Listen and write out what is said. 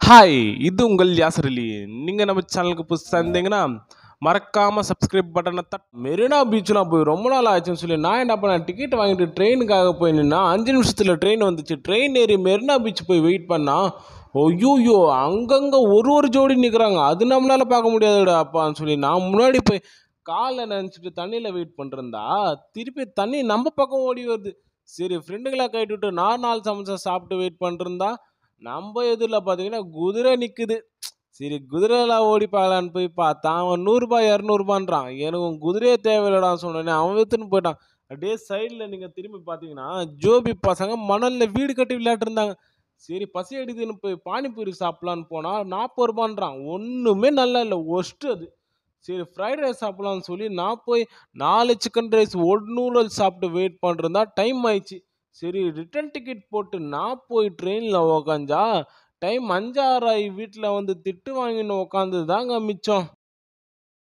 hi இது உங்கள் யாசர் அலி நீங்கள் நம்ம சேனலுக்கு புதுசாக இருந்தீங்கன்னா மறக்காமல் சப்ஸ்கிரைப் பட்டனை தட் மெரினா பீச்லாம் போய் ரொம்ப நாள் ஆச்சுன்னு சொல்லி நான் என்ன பண்ணேன் டிக்கெட் வாங்கிட்டு ட்ரெயினுக்காக போய் நின்னா அஞ்சு நிமிஷத்தில் ட்ரெயின் வந்துச்சு ட்ரெயின் ஏறி மெரினா பீச் போய் வெயிட் பண்ணா ஐயோயோ அங்கங்கே ஒரு ஒரு ஜோடி நிற்கிறாங்க அது நம்மளால பார்க்க முடியாதுடா அப்பான்னு சொல்லி நான் முன்னாடி போய் காலை நினச்சிட்டு தண்ணியில் வெயிட் பண்ணிருந்தா திருப்பி தண்ணி நம்ம பக்கம் ஓடி வருது சரி ஃப்ரெண்டுங்களா கைட்டு விட்டு நான் நாலு சமோசா சாப்பிட்டு வெயிட் பண்ணிருந்தா நம்ம எதிரில் பார்த்தீங்கன்னா குதிரை நிற்குது சரி குதிரையில் ஓடி பார்க்கலான்னு போய் பார்த்தா அவன் நூறுரூபா இரநூறுபான்றான் எனக்கு உன் குதிரையே தேவையில்லடான்னு சொன்னேனே அவன் வித்துன்னு போயிட்டான் அப்படியே சைடில் நீங்கள் திரும்பி பார்த்தீங்கன்னா ஜோபி பசங்க மணலில் வீடு கட்டி விளையாட்டுருந்தாங்க சரி பசி அடிக்குதுன்னு போய் பானிபூரி சாப்பிட்லான்னு போனால் நாற்பது ரூபான்றான் ஒன்றுமே நல்லா இல்லை ஒஸ்ட்டு அது சரி ஃப்ரைட் ரைஸ் சாப்பிட்லான்னு சொல்லி நான் போய் நாலு சிக்கன் ரைஸ் ஒரு நூடுல்ஸ் சாப்பிட்டு வெயிட் பண்ணிருந்தா டைம் ஆயிடுச்சு சரி ரிட்டன் டிக்கெட் போட்டு நான் போய் ட்ரெயினில் உக்காந்தா டைம் அஞ்சாறாயி வீட்டில் வந்து திட்டு வாங்கின்னு உக்காந்து தாங்க மிச்சம்